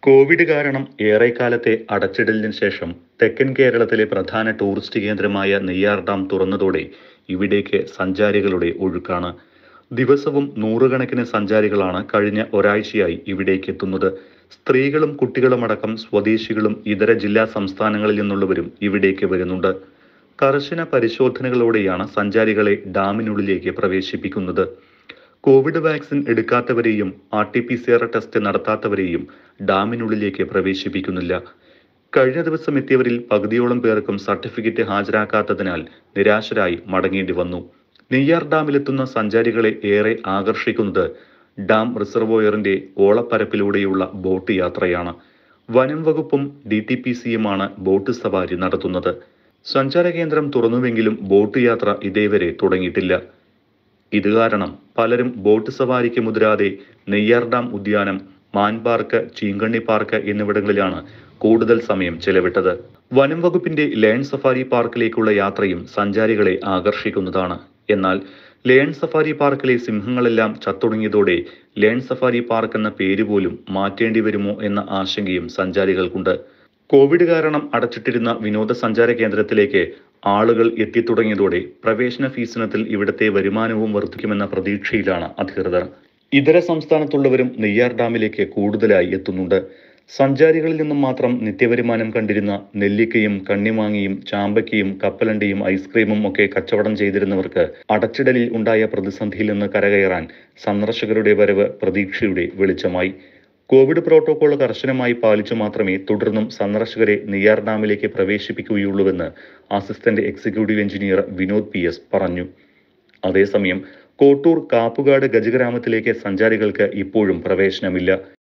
Covid കാരണം ഏറെക്കാലത്തെ അടച്ചിടലിന് ശേഷം തെക്കൻ കേരളത്തിലെ പ്രധാന ടൂറിസ്റ്റ് കേന്ദ്രമായ നെയ്യാർ ഡാം തുറന്നതോടെ ഇവിടേക്ക് സഞ്ചാരികളുടെ ഒഴുക്കാണ് ദിവസവും നൂറുകണക്കിന് സഞ്ചാരികളാണ് കഴിഞ്ഞ ഒരാഴ്ചയായി ഇവിടേക്ക് എത്തുന്നത് സ്ത്രീകളും കുട്ടികളുമടക്കം സ്വദേശികളും ഇതര ജില്ലാ സംസ്ഥാനങ്ങളിൽ നിന്നുള്ളവരും ഇവിടേക്ക് വരുന്നുണ്ട് കർശന പരിശോധനകളോടെയാണ് സഞ്ചാരികളെ ഡാമിനുള്ളിലേക്ക് പ്രവേശിപ്പിക്കുന്നത് കോവിഡ് വാക്സിൻ എടുക്കാത്തവരെയും R T P C R test നടത്താത്തവരെയും ഡാമിനുള്ളിലേക്ക് പ്രവേശിപ്പിക്കുന്നില്ല കഴിഞ്ഞ ദിവസം എത്തിയവരിൽ പകുതിയോളം പേർക്കും സർട്ടിഫിക്കറ്റ് ഹാജരാക്കാത്തതിനാൽ നിരാശരായി മടങ്ങേണ്ടി വന്നു നെയ്യാർ ഡാമിലെത്തുന്ന സഞ്ചാരികളെ ഏറെ ആകർഷിക്കുന്നത് ഡാം റിസർവോയറിന്റെ ഓളപ്പരപ്പിലൂടെയുള്ള ബോട്ട് യാത്രയാണ് വനം വകുപ്പും ഡി ടി പി സിയുമാണ് ബോട്ട് സവാരി നടത്തുന്നത് സഞ്ചാര കേന്ദ്രം തുറന്നുവെങ്കിലും ബോട്ട് യാത്ര ഇതേവരെ തുടങ്ങിയിട്ടില്ല ഇത് കാരണം പലരും ബോട്ട് സവാരിക്ക് മുതിരാതെ നെയ്യാർ ഡാം ഉദ്യാനം മാൻ പാർക്ക് ചീങ്കണ്ണി പാർക്ക് എന്നിവിടങ്ങളിലാണ് കൂടുതൽ സമയം ചെലവിട്ടത് വനം വകുപ്പിന്റെ ലേൺ സഫാരി പാർക്കിലേക്കുള്ള യാത്രയും സഞ്ചാരികളെ ആകർഷിക്കുന്നതാണ് എന്നാൽ ലേൺ സഫാരി പാർക്കിലെ സിംഹങ്ങളെല്ലാം ചത്തൊടുങ്ങിയതോടെ ലേൺ സഫാരി പാർക്ക് എന്ന പേര് പോലും മാറ്റേണ്ടി വരുമോ എന്ന ആശങ്കയും സഞ്ചാരികൾക്കുണ്ട് കോവിഡ് കാരണം അടച്ചിട്ടിരുന്ന വിനോദസഞ്ചാര കേന്ദ്രത്തിലേക്ക് ആളുകൾ എത്തിത്തുടങ്ങിയതോടെ പ്രവേശന ഫീസിനത്തിൽ ഇവിടത്തെ വരുമാനവും വർദ്ധിക്കുമെന്ന പ്രതീക്ഷയിലാണ് അധികൃതർ ഇതര സംസ്ഥാനത്തുള്ളവരും നെയ്യാർ ഡാമിലേക്ക് കൂടുതലായി എത്തുന്നുണ്ട് സഞ്ചാരികളിൽ നിന്നും മാത്രം നിത്യവരുമാനം കണ്ടിരുന്ന നെല്ലിക്കയും കണ്ണിമാങ്ങിയും ചാമ്പയ്ക്കയും കപ്പലണ്ടിയും ഐസ്ക്രീമും ഒക്കെ കച്ചവടം ചെയ്തിരുന്നവർക്ക് അടച്ചിടലിൽ ഉണ്ടായ പ്രതിസന്ധിയിൽ നിന്ന് കരകയറാൻ സന്ദർശകരുടെ വരവ് പ്രതീക്ഷയുടെ വെളിച്ചമായി കോവിഡ് പ്രോട്ടോകോൾ കർശനമായി പാലിച്ചു മാത്രമേ തുടർന്നും സന്ദർശകരെ നെയ്യാർ ഡാമിലേക്ക് പ്രവേശിപ്പിക്കുകയുള്ളൂവെന്ന് assistant executive engineer Vinod P S പറഞ്ഞു അതേസമയം കോട്ടൂർ കാപ്പുകാട് ഗജഗ്രാമത്തിലേക്ക് സഞ്ചാരികൾക്ക് ഇപ്പോഴും പ്രവേശനമില്ല